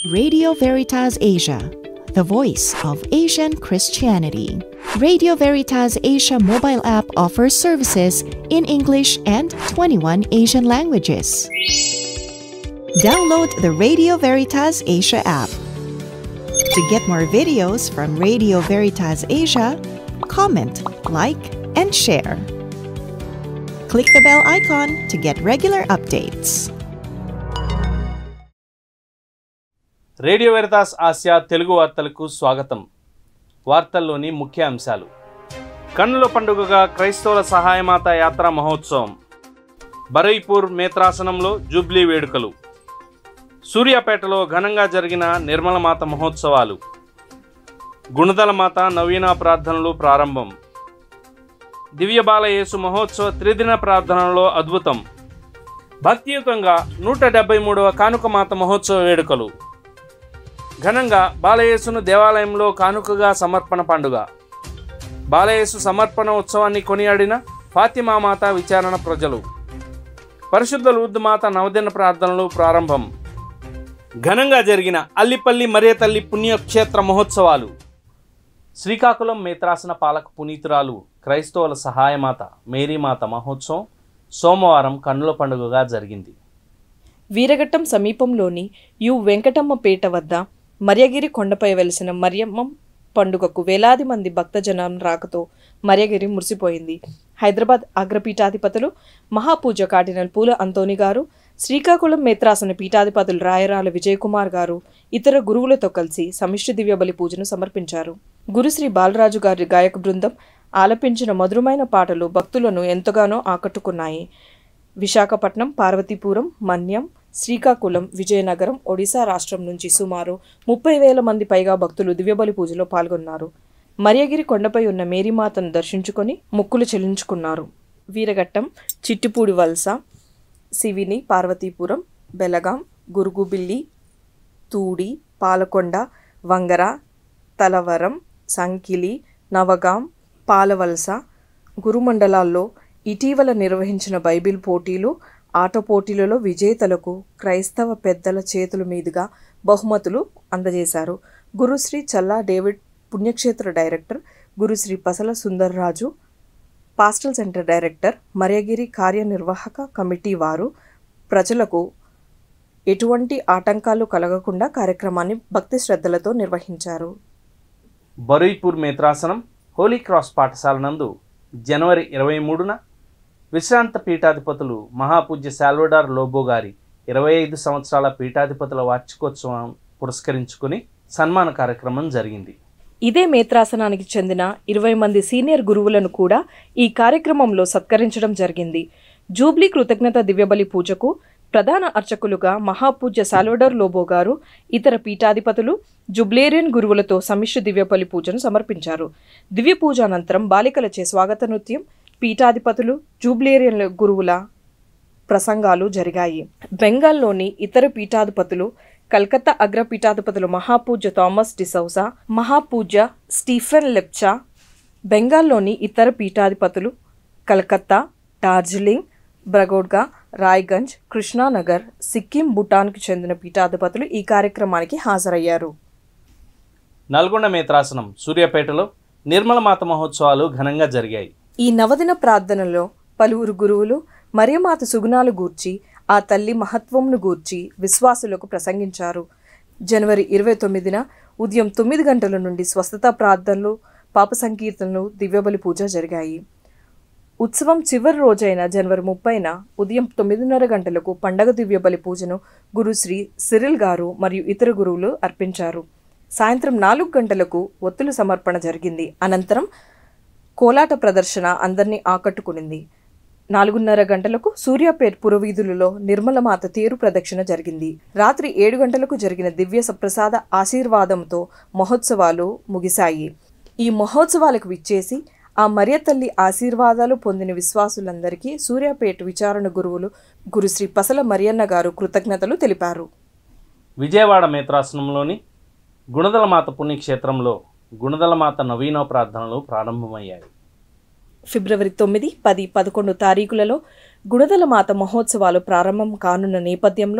Radio Veritas Asia, the voice of Asian Christianity. Radio Veritas Asia mobile app offers services in English and 21 Asian languages. Download the Radio Veritas Asia app. To get more videos from Radio Veritas Asia, comment, like, and share. Click the bell icon to get regular updates. Radio Veritas Asia Telugu వార్తలకు స్వాగతం వార్తల్లోని ముఖ్య అంశాలు కన్నుల పండుగగా క్రైస్తవుల సహాయమాత యాత్ర మహోత్సవం బరైపూర్ మేత్రాసనంలో జూబ్లీ వేడుకలు సూర్యాపేటలో ఘనంగా జరిగిన నిర్మలమాత మహోత్సవాలు గుణదలమాత నవీన ప్రార్థనలు ప్రారంభం దివ్యబాల యేసు మహోత్సవ త్రిదిన ప్రార్థనలో అద్భుతం భక్తియుతంగా నూట డెబ్బై మూడవ కానుకమాత మహోత్సవ వేడుకలు ఘనంగా బాలయేసును దేవాలయంలో కానుకగా సమర్పణ పండుగ బాలయేసు సమర్పణ ఉత్సవాన్ని కొనియాడిన ఫాతిమా మాత విచారణ ప్రజలు పరిశుద్ధ లూర్దు మాత నవదిన ప్రార్థనలు ప్రారంభం ఘనంగా జరిగిన అల్లిపల్లి మరియ తల్లి పుణ్యక్షేత్ర మహోత్సవాలు శ్రీకాకుళం మేత్రాసన పాలక పునీతురాలు క్రైస్తవుల సహాయమాత మేరీమాత మహోత్సవం సోమవారం కన్నుల పండుగగా జరిగింది వీరఘట్టం సమీపంలోని యు వెంకటమ్మపేట వద్ద మరియగిరి కొండపై వెలిసిన మరియమ్మ పండుగకు వేలాది మంది భక్తజనం రాకతో మరియగిరి మురిసిపోయింది హైదరాబాద్ అగ్రపీఠాధిపతులు మహాపూజ కార్డినల్ పూల అంతోని గారు శ్రీకాకుళం మేత్రాసన పీఠాధిపతులు రాయరాల విజయకుమార్ గారు ఇతర గురువులతో కలిసి సమిష్టి దివ్య బలి పూజను సమర్పించారు గురుశ్రీ బాలరాజు గారి గాయక బృందం ఆలపించిన మధురమైన పాటలు భక్తులను ఎంతగానో ఆకట్టుకున్నాయి విశాఖపట్నం పార్వతీపురం మన్యం శ్రీకాకుళం విజయనగరం ఒడిశా రాష్ట్రం నుంచి సుమారు ముప్పై వేల మంది పైగా భక్తులు దివ్యబలి పూజలో పాల్గొన్నారు మరియగిరి కొండపై ఉన్న మేరీమాతను దర్శించుకొని మొక్కులు చెల్లించుకున్నారు వీరఘట్టం చిట్టిపూడి వలస శివిని పార్వతీపురం బెలగాం గురుగుబిల్లి తూడి పాలకొండ వంగర తలవరం సంకిలి నవగాం పాలవలస గురుమండలాల్లో ఇటీవల నిర్వహించిన బైబిల్ పోటీలు ఆట పోటీలలో విజేతలకు క్రైస్తవ పెద్దల చేతుల మీదుగా బహుమతులు అందజేశారు గురుశ్రీ చల్లా డేవిడ్ పుణ్యక్షేత్ర director Gurusri Pasala Sundarraju pastoral centre director Mariyagiri కార్యనిర్వాహక కమిటీ వారు ప్రజలకు ఎటువంటి ఆటంకాలు కలగకుండా కార్యక్రమాన్ని భక్తి శ్రద్ధలతో నిర్వహించారు బరుయిపూర్ మేత్రాసనం హోలీ క్రాస్ పాఠశాల నందు జనవరి ఇరవై మూడున విశ్రాంత పీఠాధిపతులు మహాపూజ్య శాల్వడార్ లోబో గారి ఇరవై ఐదు సంవత్సరాల పీఠాధిపతుల వార్షికోత్సవం పురస్కరించుకుని సన్మాన కార్యక్రమం జరిగింది ఇదే మేత్రాసనానికి చెందిన ఇరవై మంది సీనియర్ గురువులను కూడా ఈ కార్యక్రమంలో సత్కరించడం జరిగింది జూబ్లీ కృతజ్ఞత దివ్యబలి పూజకు ప్రధాన అర్చకులుగా మహాపూజ్య సాల్వడర్ లోబో గారు ఇతర పీఠాధిపతులు జుబ్లేరియన్ గురువులతో సమిష్టి దివ్యబలి పూజను సమర్పించారు దివ్య పూజ అనంతరం బాలికలచే స్వాగత నృత్యం పీఠాధిపతులు జూబ్లేరియన్ గురువుల ప్రసంగాలు జరిగాయి బెంగాల్లోని ఇతర పీఠాధిపతులు కల్కత్తా అగ్రపీఠాధిపతులు మహాపూజ్య థామస్ డిసౌసా మహాపూజ్య స్టీఫెన్ లెప్చా బెంగాల్లోని ఇతర పీఠాధిపతులు కలకత్తా డార్జిలింగ్ బ్రగోడ్గా రాయ్గంజ్ కృష్ణానగర్ సిక్కిం భూటాన్కి చెందిన పీఠాధిపతులు ఈ కార్యక్రమానికి హాజరయ్యారు నల్గొండ మేత్రాసనం సూర్యాపేటలో నిర్మలమాత మహోత్సవాలు ఘనంగా జరిగాయి ఈ నవదిన ప్రార్థనలో పలువురు గురువులు మరియమాత సుగుణాలు గూర్చి ఆ తల్లి మహత్వంను గూర్చి విశ్వాసులకు ప్రసంగించారు జనవరి ఇరవై తొమ్మిదిన ఉదయం తొమ్మిది గంటల నుండి స్వస్థత ప్రార్థనలు పాప సంకీర్తనలు దివ్యబలి పూజ జరిగాయి ఉత్సవం చివరి రోజైన జనవరి ముప్పైన ఉదయం తొమ్మిదిన్నర గంటలకు పండగ దివ్యబలి పూజను గురుశ్రీ సిరిల్ గారు మరియు ఇతర గురువులు అర్పించారు సాయంత్రం నాలుగు గంటలకు ఒత్తుల సమర్పణ జరిగింది అనంతరం కోలాట ప్రదర్శన అందరినీ ఆకట్టుకునింది నాలుగున్నర గంటలకు సూర్యాపేట్ పురవీధులలో నిర్మలమాత తేరు ప్రదక్షిణ జరిగింది రాత్రి ఏడు గంటలకు జరిగిన దివ్య సప్రసాద ఆశీర్వాదంతో మహోత్సవాలు ముగిశాయి ఈ మహోత్సవాలకు విచ్చేసి ఆ మరియ తల్లి ఆశీర్వాదాలు పొందిన విశ్వాసులందరికీ సూర్యాపేట విచారణ గురువులు గురుశ్రీ పసల మరియన్న గారు కృతజ్ఞతలు తెలిపారు విజయవాడ మేత్రాసనంలోని గుణదలమాత పుణ్యక్షేత్రంలో గుణదలమాత నవీన ప్రార్థనలు ప్రారంభమయ్యాయి ఫిబ్రవరి తొమ్మిది పది పదకొండు తారీఖులలో గుణదల మాత మహోత్సవాలు ప్రారంభం కానున్న నేపథ్యంలో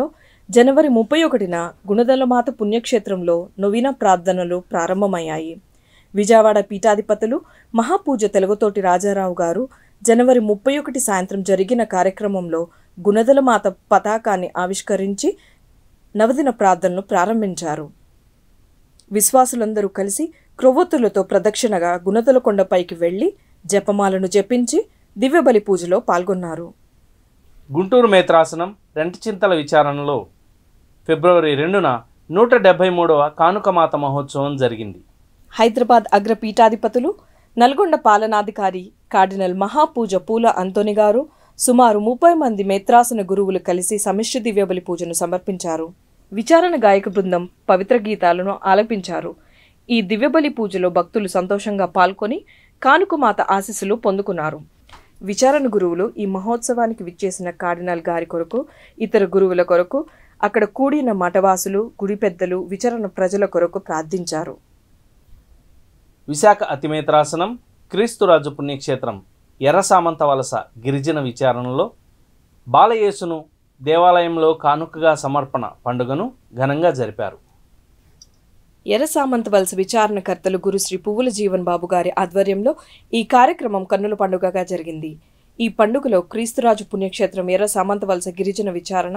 జనవరి ముప్పై ఒకటిన గుణదలమాత పుణ్యక్షేత్రంలో నవీన ప్రార్థనలు ప్రారంభమయ్యాయి విజయవాడ పీఠాధిపతులు మహాపూజ తెలుగుతోటి రాజారావు గారు జనవరి ముప్పై ఒకటి సాయంత్రం జరిగిన కార్యక్రమంలో గుణదలమాత పతాకాన్ని ఆవిష్కరించి నవదిన ప్రార్థనలు ప్రారంభించారు విశ్వాసులందరూ కలిసి క్రొవ్వొత్తులతో ప్రదక్షిణగా గుణదల కొండపైకి వెళ్లి జపమాలను జపించి దివ్యబలి పూజలో పాల్గొన్నారు గుంటూరు మేత్రాసనం రెంటచింతల విచారణలో ఫిబ్రవరి రెండున నూట డెబ్బై మూడవ కానుకమాత మహోత్సవం జరిగింది హైదరాబాద్ అగ్ర పీఠాధిపతులు నల్గొండ పాలనాధికారి కార్డినల్ మహాపూజ పూల అంతోని గారు సుమారు ముప్పై మంది మేత్రాసన గురువులు కలిసి సమిష్టి దివ్యబలి పూజను సమర్పించారు విచారణ గాయక బృందం పవిత్ర గీతాలను ఆలపించారు ఈ దివ్యబలి పూజలో భక్తులు సంతోషంగా పాల్గొని కానుకమాత ఆశీస్సులు పొందుకున్నారు విచారణ గురువులు ఈ మహోత్సవానికి విచ్చేసిన కార్డినల్ గారి కొరకు ఇతర గురువుల కొరకు అక్కడ కూడిన మఠవాసులు గుడి పెద్దలు విచారణ ప్రజల కొరకు ప్రార్థించారు విశాఖ అతిమేత్రాసనం క్రీస్తురాజు పుణ్యక్షేత్రం ఎర్రసామంత వలస గిరిజన విచారణలో బాలయేసును దేవాలయంలో కానుకగా సమర్పణ పండుగను ఘనంగా జరిపారు ఎర్ర సామంత వలస విచారణకర్తలు గురుశ్రీ పువ్వుల జీవన్ బాబు గారి ఆధ్వర్యంలో ఈ కార్యక్రమం కన్నుల పండుగగా జరిగింది ఈ పండుగలో క్రీస్తురాజు పుణ్యక్షేత్రం ఎర్ర సామంత వలస గిరిజన విచారణ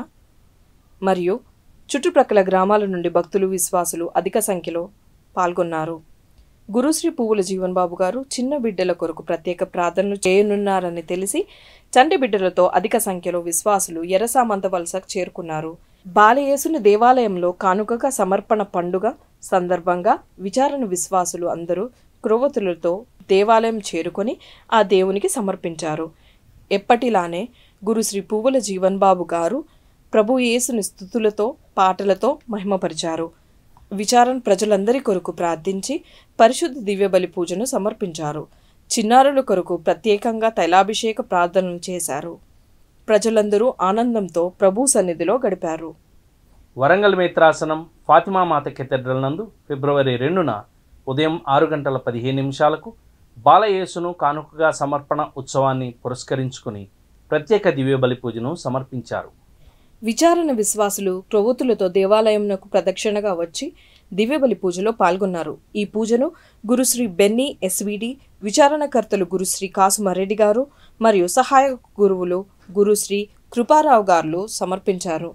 మరియు చుట్టుప్రక్కల గ్రామాల నుండి భక్తులు విశ్వాసులు అధిక సంఖ్యలో పాల్గొన్నారు గురుశ్రీ పువ్వుల జీవన్ బాబు గారు చిన్న బిడ్డల కొరకు ప్రత్యేక ప్రార్థనలు చేయనున్నారని తెలిసి చంటి బిడ్డలతో అధిక సంఖ్యలో విశ్వాసులు ఎర్రసామంత వలసకు చేరుకున్నారు బాలయేసుని దేవాలయంలో కానుకగా సమర్పణ పండుగ సందర్భంగా విచారణ విశ్వాసులు అందరూ క్రొవ్వతులతో దేవాలయం చేరుకొని ఆ దేవునికి సమర్పించారు ఎప్పటిలానే గురుశ్రీ పువ్వుల జీవన్ బాబు గారు ప్రభు యేసుని స్థుతులతో పాటలతో మహిమపరిచారు విచారణ ప్రజలందరి కొరకు ప్రార్థించి పరిశుద్ధ దివ్యబలి పూజను సమర్పించారు చిన్నారుల కొరకు ప్రత్యేకంగా తైలాభిషేక ప్రార్థనలు చేశారు ప్రజలందరూ ఆనందంతో ప్రభు సన్నిధిలో గడిపారు వరంగల్ మేత్రాసనం ఫాతిమా మాత కెథడ్రల్ నందు ఫిబ్రవరి రెండున ఉదయం ఆరు గంటల పదిహేను నిమిషాలకు బాలయేసును కానుకగా సమర్పణ ఉత్సవాన్ని పురస్కరించుకుని ప్రత్యేక దివ్యబలి పూజను సమర్పించారు విచారణ విశ్వాసులు క్రొవ్వొత్తులతో దేవాలయంనకు ప్రదక్షిణగా వచ్చి దివ్యబలి పూజలో పాల్గొన్నారు ఈ పూజను గురుశ్రీ బెన్నీ ఎస్విడి విచారణకర్తలు గురుశ్రీ కాసుమారెడ్డి గారు మరియు సహాయక గురువులు గురుశ్రీ కృపారావు గారు సమర్పించారు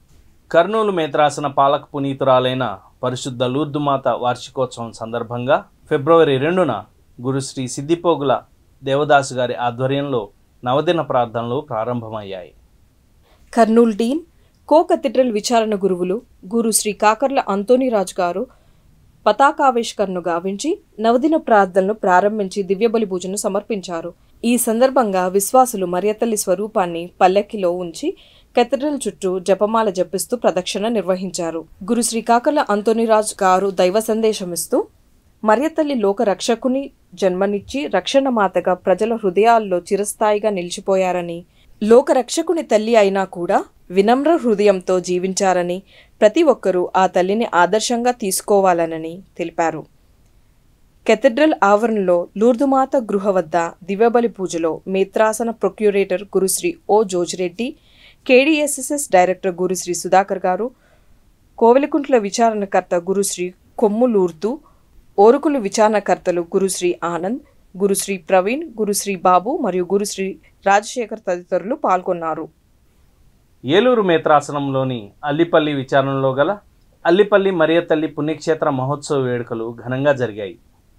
కర్నూలు మేత్రాసన పాలక పునీతురాలైన పరిశుద్ధ లూర్దుమాత వార్షికోత్సవం సందర్భంగా ఫిబ్రవరి రెండున గురుశ్రీ సిద్దిపోగుల దేవదాసు గారి ఆధ్వర్యంలో నవదిన ప్రార్థనలు ప్రారంభమయ్యాయి కర్నూల్ డీన్ కో కథిడ్రల్ విచారణ గురువులు గురు శ్రీ కాకర్ల అంతోనీరాజు గారు పతాకావిష్కరణను గావించి నవదిన ప్రార్థనలు ప్రారంభించి దివ్యబలి పూజను సమర్పించారు ఈ సందర్భంగా విశ్వాసులు మరియతల్లి స్వరూపాన్ని పల్లెక్కిలో ఉంచి కెథడ్రల్ చుట్టూ జపమాల జపిస్తూ ప్రదక్షిణ నిర్వహించారు గురు శ్రీ కాకర్ల అంతోనీరాజు గారు దైవ సందేశమిస్తూ మరియతల్లి లోక రక్షకుని జన్మనిచ్చి రక్షణ మాతగా ప్రజల హృదయాల్లో చిరస్థాయిగా నిలిచిపోయారని లోకరక్షకుని తల్లి అయినా కూడా వినమ్ర హృదయంతో జీవించారని ప్రతి ఒక్కరూ ఆ తల్లిని ఆదర్శంగా తీసుకోవాలనని తెలిపారు కెథడ్రల్ ఆవరణలో లూర్దుమాత గృహ వద్ద దివ్యబలి పూజలో మేత్రాసన procurator Gurusri O Jojireddy KDSSS director Gurusri Sudhakar garu Kovelakuntla విచారణకర్త గురుశ్రీ కొమ్ములూర్తు ఓరుకులు విచారణకర్తలు గురుశ్రీ Anand గురుశ్రీ Praveen గురుశ్రీ బాబు మరియు గురుశ్రీ రాజశేఖర్ తదితరులు పాల్గొన్నారు ఏలూరు మేత్రాసనంలోని అల్లిపల్లి విచారణలో గల అల్లిపల్లి మరియతల్లి పుణ్యక్షేత్ర మహోత్సవ వేడుకలు ఘనంగా జరిగాయి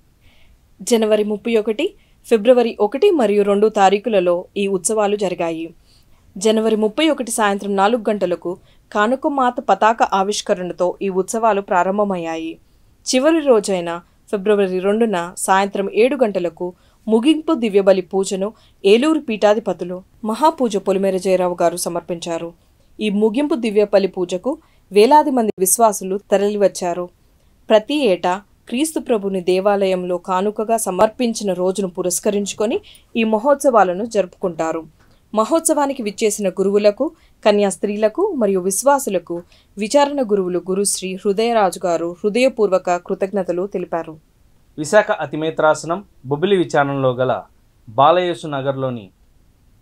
జనవరి ముప్పై ఒకటి ఫిబ్రవరి ఒకటి మరియు రెండు తారీఖులలో ఈ ఉత్సవాలు జరిగాయి జనవరి ముప్పై ఒకటి సాయంత్రం నాలుగు గంటలకు కానుకమాత పతాక ఆవిష్కరణతో ఈ ఉత్సవాలు ప్రారంభమయ్యాయి చివరి రోజైన ఫిబ్రవరి రెండున సాయంత్రం ఏడు గంటలకు ముగింపు దివ్యబలి పూజను ఏలూరు పీఠాధిపతులు మహాపూజ పొలిమేర జయరావు గారు సమర్పించారు ఈ ముగింపు దివ్యబలి పూజకు వేలాది మంది విశ్వాసులు తరలివచ్చారు ప్రతి ఏటా క్రీస్తు ప్రభుని దేవాలయంలో కానుకగా సమర్పించిన రోజును పురస్కరించుకొని ఈ మహోత్సవాలను జరుపుకుంటారు మహోత్సవానికి విచ్చేసిన గురువులకు కన్యా స్త్రీలకు మరియు విశ్వాసులకు విచారణ గురువులు గురుశ్రీ హృదయరాజు గారు హృదయపూర్వక కృతజ్ఞతలు తెలిపారు విశాఖ అతిమేత్రాసనం బొబిలి విచారణలో గల బాలయేసు నగర్లోని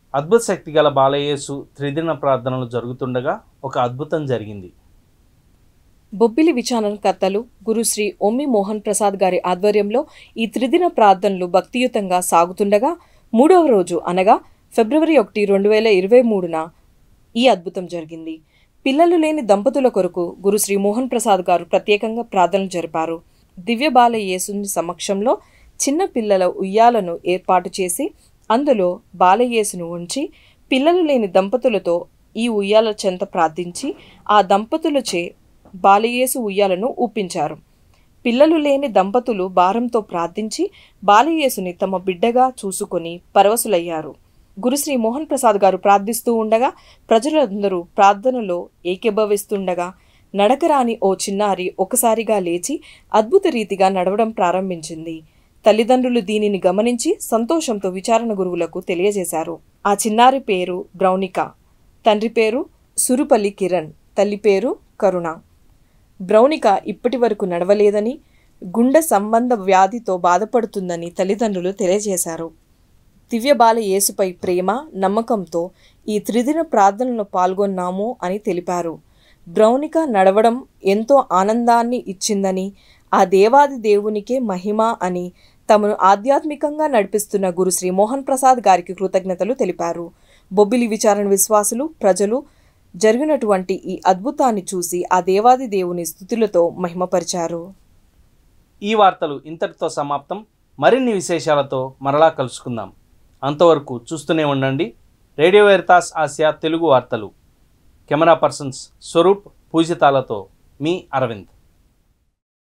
అద్భుత శక్తి గల బాలయేసు త్రిదిన ప్రార్థనలు జరుగుతుండగా ఒక అద్భుతం జరిగింది బొబ్బిలి విచారణకర్తలు గురుశ్రీ ఒమ్మి మోహన్ ప్రసాద్ గారి ఆధ్వర్యంలో ఈ త్రిదిన ప్రార్థనలు భక్తియుతంగా సాగుతుండగా మూడవ రోజు అనగా ఫిబ్రవరి ఒకటి రెండు వేల ఇరవై మూడున ఈ అద్భుతం జరిగింది పిల్లలు లేని దంపతుల కొరకు గురుశ్రీ మోహన్ ప్రసాద్ గారు ప్రత్యేకంగా ప్రార్థనలు జరిపారు దివ్య బాల యేసుని సమక్షంలో చిన్న పిల్లల ఉయ్యాలను ఏర్పాటు చేసి అందులో బాలయేసును ఉంచి పిల్లలు లేని దంపతులతో ఈ ఉయ్యాల చెంత ప్రార్థించి ఆ దంపతులచే బాలయేసు ఉయ్యాలను ఊపించారు పిల్లలు లేని దంపతులు భారంతో ప్రార్థించి బాలయేసుని తమ బిడ్డగా చూసుకొని పరవశులయ్యారు గురుశ్రీ మోహన్ ప్రసాద్ గారు ప్రార్థిస్తూ ఉండగా ప్రజలందరూ ప్రార్థనలో ఏకీభవిస్తుండగా నడకరాని ఓ చిన్నారి ఒకసారిగా లేచి అద్భుత రీతిగా నడవడం ప్రారంభించింది తల్లిదండ్రులు దీనిని గమనించి సంతోషంతో విచారణ గురువులకు తెలియజేశారు ఆ చిన్నారి పేరు బ్రౌనిక తండ్రి పేరు సురుపల్లి కిరణ్ తల్లి పేరు కరుణ బ్రౌనిక ఇప్పటి వరకు నడవలేదని గుండె సంబంధ వ్యాధితో బాధపడుతుందని తల్లిదండ్రులు తెలియజేశారు దివ్యబాల యేసుపై ప్రేమ నమ్మకంతో ఈ త్రిదిన ప్రార్థనలో పాల్గొన్నాము అని తెలిపారు బ్రౌనిక నడవడం ఎంతో ఆనందాన్ని ఇచ్చిందని ఆ దేవాది దేవునికే మహిమ అని తమను ఆధ్యాత్మికంగా నడిపిస్తున్న గురు శ్రీ మోహన్ ప్రసాద్ గారికి కృతజ్ఞతలు తెలిపారు బొబ్బిలి విచారణ విశ్వాసులు ప్రజలు జరిగినటువంటి ఈ అద్భుతాన్ని చూసి ఆ దేవాది దేవుని స్థుతులతో మహిమపరిచారు ఈ వార్తలు ఇంతటితో సమాప్తం మరిన్ని విశేషాలతో మరలా కలుసుకుందాం అంతవరకు చూస్తూనే ఉండండి రేడియో వెరితాస్ ఆసియా తెలుగు వార్తలు కెమెరా పర్సన్స్ స్వరూప్ పూజితాలతో మీ అరవింద్